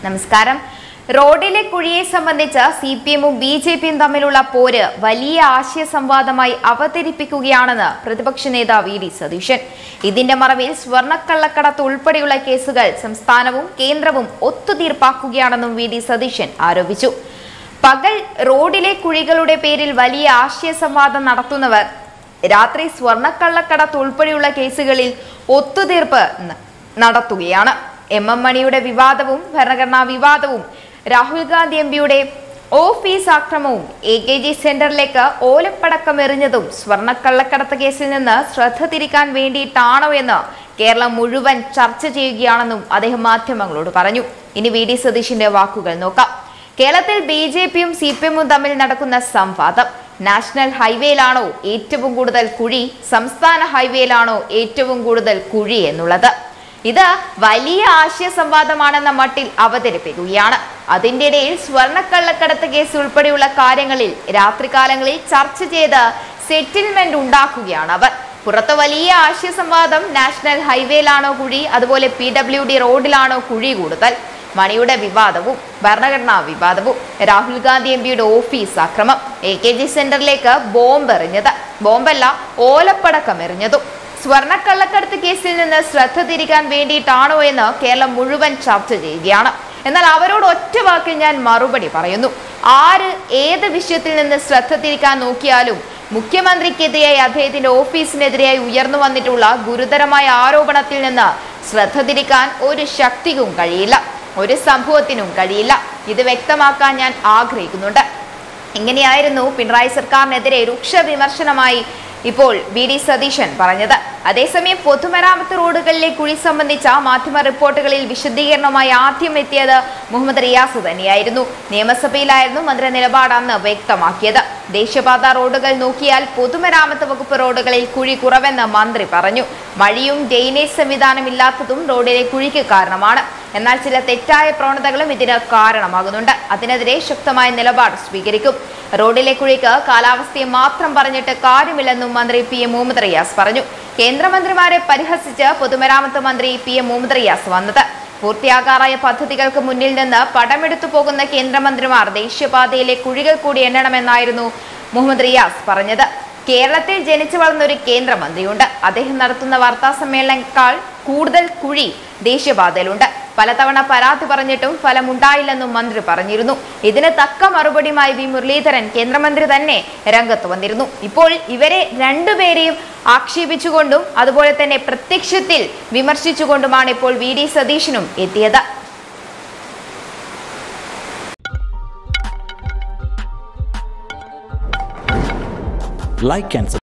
നമസ്കാരം റോഡിലെ കുഴിയെ സംബന്ധിച്ച് സി പി എമ്മും ബി ജെ പിയും തമ്മിലുള്ള പോര് വലിയ ആശയ സംവാദമായി അവതരിപ്പിക്കുകയാണെന്ന് പ്രതിപക്ഷ നേതാവ് വി ഡി സതീശൻ ഇതിന്റെ മറവിൽ സ്വർണ്ണക്കള്ളക്കടത്ത് ഉൾപ്പെടെയുള്ള കേസുകൾ സംസ്ഥാനവും കേന്ദ്രവും ഒത്തുതീർപ്പാക്കുകയാണെന്നും വി ഡി സതീശൻ ആരോപിച്ചു പകൽ റോഡിലെ കുഴികളുടെ പേരിൽ വലിയ ആശയ സംവാദം നടത്തുന്നവർ രാത്രി സ്വർണ്ണക്കള്ളക്കടത്ത് ഉൾപ്പെടെയുള്ള കേസുകളിൽ ഒത്തുതീർപ്പ് ന- നടത്തുകയാണ് എം എം മണിയുടെ വിവാദവും ഭരണഘടനാ വിവാദവും രാഹുൽ ഗാന്ധി എം പിയുടെ ഓഫീസ് ആക്രമവും എ കെ ജി സെന്ററിലേക്ക് ഓലപ്പടക്കം എറിഞ്ഞതും സ്വർണ്ണക്കള്ളക്കടത്ത് കേസിൽ നിന്ന് ശ്രദ്ധ തിരിക്കാൻ വേണ്ടിയിട്ടാണോ എന്ന് കേരളം മുഴുവൻ ചർച്ച ചെയ്യുകയാണെന്നും അദ്ദേഹം മാധ്യമങ്ങളോട് പറഞ്ഞു ഇനി വി ഡി സതീഷിന്റെ വാക്കുകൾ നോക്കാം കേരളത്തിൽ ബി ജെ പിയും സി പി എമ്മും തമ്മിൽ നടക്കുന്ന സംവാദം നാഷണൽ ഹൈവേയിലാണോ ഏറ്റവും കൂടുതൽ കുഴി സംസ്ഥാന ഹൈവേയിലാണോ ഏറ്റവും കൂടുതൽ കുഴി എന്നുള്ളത് ഇത് വലിയ ആശയ സംവാദമാണെന്ന മട്ടിൽ അവതരിപ്പിക്കുകയാണ് അതിന്റെ ഇടയിൽ സ്വർണ്ണക്കള്ളക്കടത്ത് കേസ് ഉൾപ്പെടെയുള്ള കാര്യങ്ങളിൽ രാത്രികാലങ്ങളിൽ ചർച്ച ചെയ്ത് സെറ്റിൽമെന്റ് ഉണ്ടാക്കുകയാണ് അവർ പുറത്ത് വലിയ ആശയ സംവാദം നാഷണൽ ഹൈവേയിലാണോ കുഴി അതുപോലെ പി ഡബ്ല്യു ഡി റോഡിലാണോ കുഴി കൂടുതൽ മണിയുടെ വിവാദവും ഭരണഘടനാ വിവാദവും രാഹുൽ ഗാന്ധി എം പിയുടെ ഓഫീസ് അക്രമം എ കെ ജി സെന്ററിലേക്ക് ബോംബ് എറിഞ്ഞത് ബോംബല്ല ഓലപ്പടക്കം എറിഞ്ഞതും സ്വർണ്ണക്കള്ളക്കടത്ത് കേസിൽ നിന്ന് ശ്രദ്ധ തിരിക്കാൻ വേണ്ടിയിട്ടാണോ എന്ന് കേരളം മുഴുവൻ ചർച്ച ചെയ്യുകയാണ് എന്നാൽ അവരോട് ഒറ്റ വാക്കിൽ ഞാൻ മറുപടി പറയുന്നു ആര് ഏത് വിഷയത്തിൽ നിന്ന് ശ്രദ്ധ തിരിക്കാൻ നോക്കിയാലും മുഖ്യമന്ത്രിക്കെതിരായി അദ്ദേഹത്തിന്റെ ഓഫീസിനെതിരെയായി ഉയർന്നു വന്നിട്ടുള്ള ഗുരുതരമായ ആരോപണത്തിൽ നിന്ന് ശ്രദ്ധ തിരിക്കാൻ ഒരു ശക്തിക്കും കഴിയില്ല ഒരു സംഭവത്തിനും കഴിയില്ല ഇത് വ്യക്തമാക്കാൻ ഞാൻ ആഗ്രഹിക്കുന്നുണ്ട് ഇങ്ങനെയായിരുന്നു പിണറായി സർക്കാരിനെതിരെ രൂക്ഷ വിമർശനമായി ഇപ്പോൾ വി ഡി സതീശൻ പറഞ്ഞത് അതേസമയം പൊതുമരാമത്ത് റോഡുകളിലെ കുഴി സംബന്ധിച്ച മാധ്യമ റിപ്പോർട്ടുകളിൽ വിശദീകരണവുമായി ആദ്യം എത്തിയത് മുഹമ്മദ് റിയാസ് തന്നെയായിരുന്നു നിയമസഭയിലായിരുന്നു മന്ത്രി നിലപാട് അന്ന് വ്യക്തമാക്കിയത് ദേശീയപാത റോഡുകൾ നോക്കിയാൽ പൊതുമരാമത്ത് വകുപ്പ് റോഡുകളിൽ കുഴി കുറവെന്ന് മന്ത്രി പറഞ്ഞു മഴയും ഡ്രെയിനേജ് സംവിധാനം ഇല്ലാത്തതും റോഡിലെ കുഴിക്ക് കാരണമാണ് എന്നാൽ ചില തെറ്റായ പ്രവണതകളും ഇതിന് കാരണമാകുന്നുണ്ട് അതിനെതിരെ ശക്തമായ നിലപാട് സ്വീകരിക്കും റോഡിലെ കുഴിക്ക് കാലാവസ്ഥയെ മാത്രം പറഞ്ഞിട്ട് കാര്യമില്ലെന്നും മന്ത്രി പി എം മുഹമ്മദ് റിയാസ് പറഞ്ഞു കേന്ദ്രമന്ത്രിമാരെ പരിഹസിച്ച് പൊതുമരാമത്ത് മന്ത്രി പി എം മുഹമ്മദ് റിയാസ് വന്നത് പൂർത്തിയാകാറായ പദ്ധതികൾക്ക് മുന്നിൽ നിന്ന് പടമെടുത്തു പോകുന്ന കേന്ദ്രമന്ത്രിമാർ ദേശീയപാതയിലെ കുഴികൾ കൂടി എണ്ണണമെന്നായിരുന്നു മുഹമ്മദ് റിയാസ് പറഞ്ഞത് കേരളത്തിൽ ജനിച്ചു വളർന്ന ഒരു കേന്ദ്രമന്ത്രിയുണ്ട് അദ്ദേഹം നടത്തുന്ന വാർത്താ സമ്മേളനേക്കാൾ കൂടുതൽ കുഴി ദേശീയപാതയിലുണ്ട് പലതവണ പരാതി പറഞ്ഞിട്ടും ഫലമുണ്ടായില്ലെന്നും മന്ത്രി പറഞ്ഞിരുന്നു ഇതിന് തക്ക മറുപടിയുമായി വി മുരളീധരൻ കേന്ദ്രമന്ത്രി തന്നെ രംഗത്ത് വന്നിരുന്നു ഇപ്പോൾ ഇവരെ രണ്ടുപേരെയും ആക്ഷേപിച്ചുകൊണ്ടും അതുപോലെ തന്നെ പ്രത്യക്ഷത്തിൽ വിമർശിച്ചുകൊണ്ടുമാണ് ഇപ്പോൾ വി ഡി സതീശനും എത്തിയത് like and subscribe.